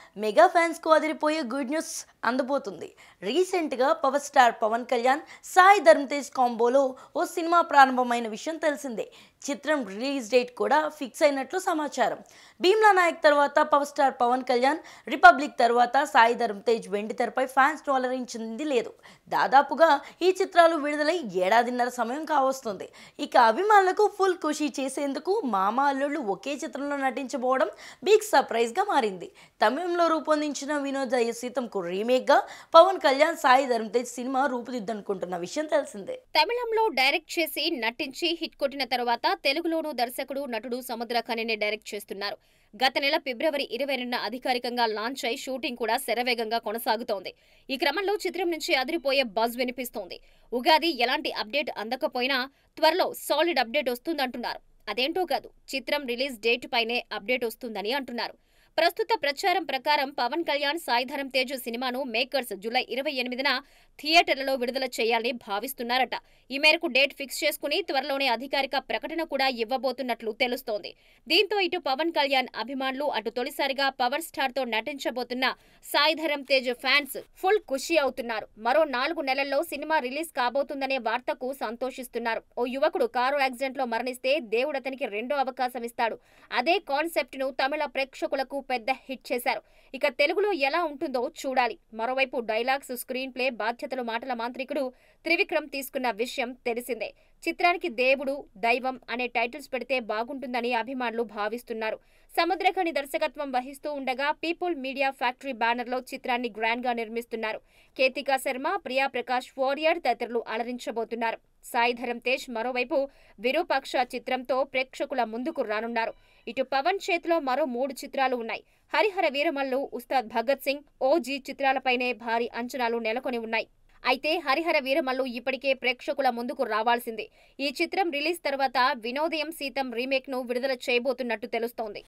mega ఫ్యాన్స్కు అదిరిపోయే good news అందబోతుంది రీసెంట్గా పవర్ స్టార్ పవన్ కళ్యాణ్ సాయి ధర్మ్ తేజ్ కాంబోలో ఓ సినిమా ప్రారంభమైన విషయం తెలిసిందే చిత్రం రిలీజ్ డేట్ కూడా ఫిక్స్ అయినట్లు సమాచారం భీమ్లా నాయక్ తర్వాత power star Pawan Kalyan Republic తర్వాత సాయి ధర్మ్ తేజ్ వెండి తెరపై ఫ్యాన్స్ అలరించింది లేదు దాదాపుగా ఈ చిత్రాలు విడుదలై ఏడాదిన్నర సమయం కావస్తుంది ఇక అభిమానులకు ఫుల్ ఖుషి చేసేందుకు మామ అల్లుళ్ళు ఒకే చిత్రంలో నటించబోవడం బిగ్ సర్ప్రైజ్గా మారింది తమిళంలో రూపొందించిన వినోదయ సీతంకు రీమేక్గా పవన్ కళ్యాణ్ సాయి ధర్మ్ తేజ్ సినిమా రూపుదిద్దనుకుంటున్న విషయం తెలిసిందే తమిళంలో డైరెక్ట్ చేసి నటించి హిట్ కొట్టిన తర్వాత తెలుగులోనూ దర్శకుడు నటుడు సముద్ర ఖనినే డైరెక్ట్ చేస్తున్నారు గత నెల ఫిబ్రవరి ఇరవై రెండున అధికారికంగా లాంచ్ అయి షూటింగ్ కూడా శరవేగంగా కొనసాగుతోంది ఈ క్రమంలో చిత్రం నుంచి అదిరిపోయే బజ్ వినిపిస్తోంది ఉగాది ఎలాంటి అప్డేట్ అందకపోయినా త్వరలో సాలిడ్ అప్డేట్ వస్తుందంటున్నారు అదేంటో కాదు చిత్రం రిలీజ్ డేట్ పైనే అప్డేట్ వస్తుందని అంటున్నారు ప్రస్తుత ప్రచారం ప్రకారం పవన్ కళ్యాణ్ సాయిధరం తేజ్ సినిమాను మేకర్స్ జూలై ఇరవై ఎనిమిదిన థియేటర్లలో విడుదల చేయాలని భావిస్తున్నారట ఈ మేరకు డేట్ ఫిక్స్ చేసుకుని త్వరలోనే అధికారిక ప్రకటన కూడా ఇవ్వబోతున్నట్లు తెలుస్తోంది దీంతో ఇటు పవన్ కళ్యాణ్ అభిమానులు అటు తొలిసారిగా పవర్ స్టార్ తో నటించబోతున్న సాయిధరం తేజ్ ఫ్యాన్స్ ఫుల్ ఖుషి అవుతున్నారు మరో నాలుగు నెలల్లో సినిమా రిలీజ్ కాబోతుందనే వార్తకు సంతోషిస్తున్నారు ఓ యువకుడు కారు యాక్సిడెంట్ లో మరణిస్తే దేవుడు అతనికి రెండో అవకాశం ఇస్తాడు అదే కాన్సెప్ట్ ను తమిళ ప్రేక్షకులకు పెద్ద హిట్ చేశారు ఇక తెలుగులో ఎలా ఉంటుందో చూడాలి మరోవైపు డైలాగ్స్ స్క్రీన్ ప్లే బాధ్యతలు మాటల మాంత్రికుడు త్రివిక్రమ్ తీసుకున్న విషయం తెలిసిందే చిత్రానికి దేవుడు దైవం అనే టైటిల్స్ పెడితే బాగుంటుందని అభిమానులు భావిస్తున్నారు సముద్రఖని దర్శకత్వం వహిస్తూ ఉండగా పీపుల్ మీడియా ఫ్యాక్టరీ బ్యానర్లో చిత్రాన్ని గ్రాండ్ గా నిర్మిస్తున్నారు కేతికా శర్మ ప్రియా ప్రకాష్ వారియర్ తదితరులు అలరించబోతున్నారు సాయిధరం తేజ్ మరోవైపు విరూపాక్ష చిత్రంతో ప్రేక్షకుల ముందుకు రానున్నారు ఇటు పవన్ చేతిలో మరో మూడు చిత్రాలు ఉన్నాయి హరిహర వీరమల్లు ఉస్తాద్ భగత్ సింగ్ ఓజీ చిత్రాలపైనే భారీ అంచనాలు నెలకొని ఉన్నాయి అయితే హరిహర వీరమల్లు ఇప్పటికే ప్రేక్షకుల ముందుకు రావాల్సింది ఈ చిత్రం రిలీజ్ తర్వాత వినోదయం సీతం రీమేక్ ను విడుదల చేయబోతున్నట్టు తెలుస్తోంది